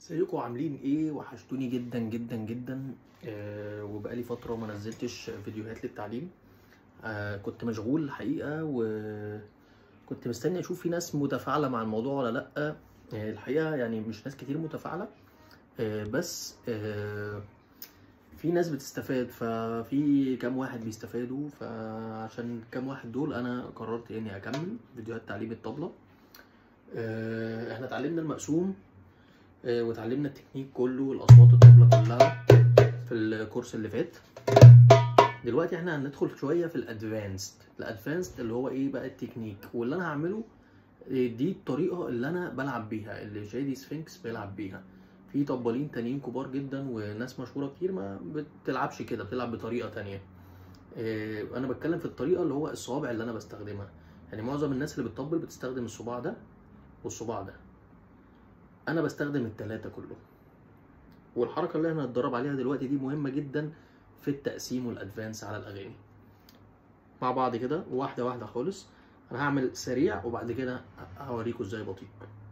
ازيكم عاملين ايه وحشتوني جدا جدا جدا آه وبقالي فتره ما نزلتش فيديوهات للتعليم آه كنت مشغول الحقيقه وكنت مستني اشوف في ناس متفاعله مع الموضوع ولا لا آه الحقيقه يعني مش ناس كتير متفاعله آه بس آه في ناس بتستفاد ففي كام واحد بيستفادوا فعشان كام واحد دول انا قررت اني اكمل فيديوهات تعليم الطبله آه احنا اتعلمنا المقسوم آه، واتعلمنا التكنيك كله الاصوات الطبلة كلها في الكورس اللي فات دلوقتي احنا هندخل شويه في الادفانسد الادفانسد اللي هو ايه بقى التكنيك واللي انا هعمله آه، دي الطريقه اللي انا بلعب بيها اللي شادي سفنكس بيلعب بيها في طبالين تانيين كبار جدا وناس مشهوره كتير ما بتلعبش كده بتلعب بطريقه تانية آه، انا بتكلم في الطريقه اللي هو الصوابع اللي انا بستخدمها يعني معظم الناس اللي بتطبل بتستخدم الصباع ده والصباع ده انا بستخدم التلاتة كلهم والحركة اللي احنا هنتدرب عليها دلوقتي دي مهمة جدا في التقسيم والادفانس على الاغاني مع بعض كده واحدة واحدة خالص انا هعمل سريع وبعد كده هوريكم ازاي بطيء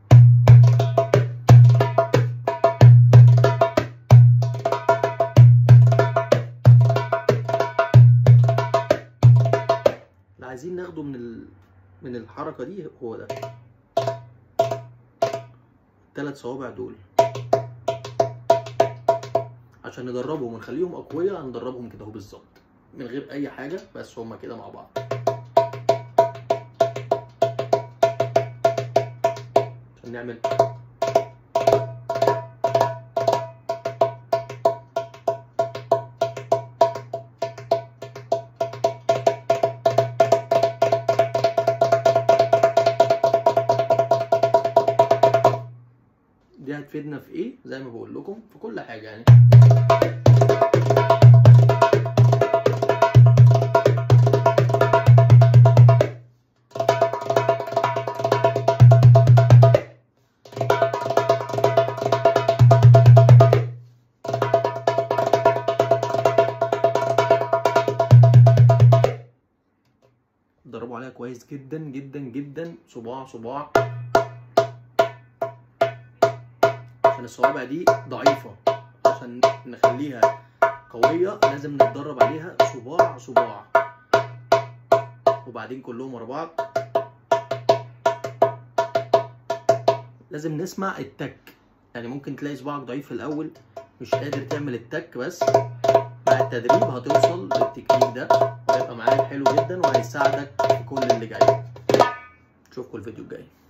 اللي عايزين ناخده من ال... من الحركة دي هو ده الثلاث صوابع دول عشان ندربهم ونخليهم اقوياء هندربهم كده اهو بالظبط من غير اي حاجه بس هما كده مع بعض عشان نعمل دي هتفيدنا في ايه زي ما بقول لكم في كل حاجه يعني اتدربوا عليها كويس جدا جدا جدا صباع صباع عشان الصوابع دي ضعيفة عشان نخليها قوية لازم نتدرب عليها صباع صباع وبعدين كلهم ورا بعض لازم نسمع التك يعني ممكن تلاقي صباعك ضعيف في الأول مش قادر تعمل التك بس مع التدريب هتوصل للتكنيك ده وهيبقى معاك حلو جدا وهيساعدك في كل اللي جاي نشوفكم الفيديو الجاي